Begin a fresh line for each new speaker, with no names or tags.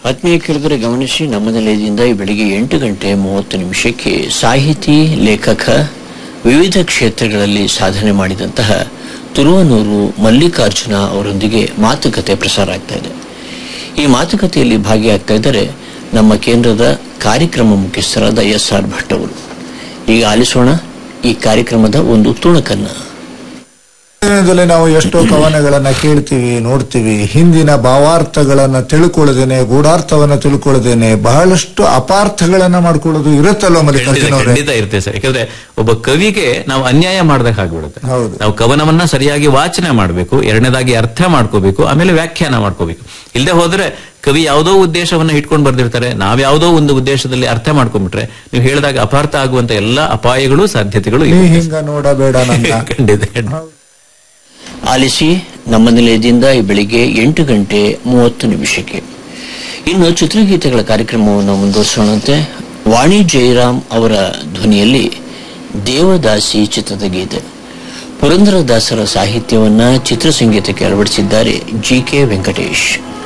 ಆತ್ಮೀಯ ಕೇಳಿದರೆ ಗಮನಿಸಿ ನಮ್ಮ ನಿಲಯದಿಂದ ಈ ಬೆಳಿಗ್ಗೆ ಎಂಟು ಗಂಟೆ ಮೂವತ್ತು ನಿಮಿಷಕ್ಕೆ ಸಾಹಿತಿ ಲೇಖಕ ವಿವಿಧ ಕ್ಷೇತ್ರಗಳಲ್ಲಿ ಸಾಧನೆ ಮಾಡಿದಂತಹ ತುರುವನೂರು ಮಲ್ಲಿಕಾರ್ಜುನ ಅವರೊಂದಿಗೆ ಮಾತುಕತೆ ಪ್ರಸಾರ ಆಗ್ತಾ ಇದೆ ಈ ಮಾತುಕತೆಯಲ್ಲಿ ಭಾಗಿಯಾಗ್ತಾ ಇದ್ದಾರೆ ನಮ್ಮ ಕೇಂದ್ರದ ಕಾರ್ಯಕ್ರಮ ಮುಖ್ಯಸ್ಥರಾದ ಎಸ್ ಆರ್ ಭಟ್ ಅವರು ಈಗ ಆಲಿಸೋಣ ಈ ಕಾರ್ಯಕ್ರಮದ ಒಂದು ತುಣುಕನ್ನ
ದಿನದಲ್ಲಿ ನಾವು ಎಷ್ಟೋ ಕವನಗಳನ್ನ ಕೇಳ್ತೀವಿ ನೋಡ್ತೀವಿ ಹಿಂದಿನ ಭಾವಾರ್ಥಗಳನ್ನ ತಿಳ್ಕೊಳ್ಳದೇನೆ ಗೂಢಾರ್ಥವನ್ನ ತಿಳ್ಕೊಳ್ಳದೇನೆ ಬಹಳಷ್ಟು ಅಪಾರ್ಥಗಳನ್ನ ಮಾಡ್ಕೊಳ್ಳೋದು ಇರುತ್ತಲ್ವ
ಖಂಡಿತ
ಮಲ್ಲಿಕಾರ್ಜುನ ಅವರೇ
ಖಂಡಿತ ಇರುತ್ತೆ ಸರ್ ಯಾಕಂದ್ರೆ ಒಬ್ಬ ಕವಿಗೆ ನಾವು ಅನ್ಯಾಯ ಮಾಡ್ದಾಗ ಆಗ್ಬಿಡುತ್ತೆ
ಹೌದು.
ನಾವು ಕವನವನ್ನ ಸರಿಯಾಗಿ ವಾಚನೆ ಮಾಡಬೇಕು ಎರಡನೇದಾಗಿ ಅರ್ಥ ಮಾಡ್ಕೋಬೇಕು ಆಮೇಲೆ ವ್ಯಾಖ್ಯಾನ ಮಾಡ್ಕೋಬೇಕು ಇಲ್ಲದೆ ಹೋದ್ರೆ ಕವಿ ಯಾವುದೋ ಉದ್ದೇಶವನ್ನ ಇಟ್ಕೊಂಡು ಬರ್ದಿರ್ತಾರೆ ನಾವ್ ಯಾವುದೋ ಒಂದು ಉದ್ದೇಶದಲ್ಲಿ ಅರ್ಥ ಮಾಡ್ಕೊಂಡ್ಬಿಟ್ರೆ ನೀವು ಹೇಳಿದಾಗ ಅಪಾರ್ಥ ಆಗುವಂತ ಎಲ್ಲಾ ಅಪಾಯಗಳು ಸಾಧ್ಯತೆಗಳು
ನೀ
ಇರುತ್ತೆ
ಹಿಂಗ ನೋಡಬೇಡ ನನ್ನ
ಖಂಡಿತ ಖಂಡಿತ.
ಆಲಿಸಿ ನಮ್ಮ ನಿಲಯದಿಂದ ಈ ಬೆಳಿಗ್ಗೆ ಎಂಟು ಗಂಟೆ ಮೂವತ್ತು ನಿಮಿಷಕ್ಕೆ ಇನ್ನು ಚಿತ್ರಗೀತೆಗಳ ಕಾರ್ಯಕ್ರಮವನ್ನು ಮುಂದುವರಿಸೋಣಂತೆ ವಾಣಿ ಜಯರಾಮ್ ಅವರ ಧ್ವನಿಯಲ್ಲಿ ದೇವದಾಸಿ ಚಿತ್ರದ ಗೀತೆ ಪುರಂದರದಾಸರ ಸಾಹಿತ್ಯವನ್ನ ಚಿತ್ರಸಂಗೀತಕ್ಕೆ ಅಳವಡಿಸಿದ್ದಾರೆ ಜಿ ಕೆ ವೆಂಕಟೇಶ್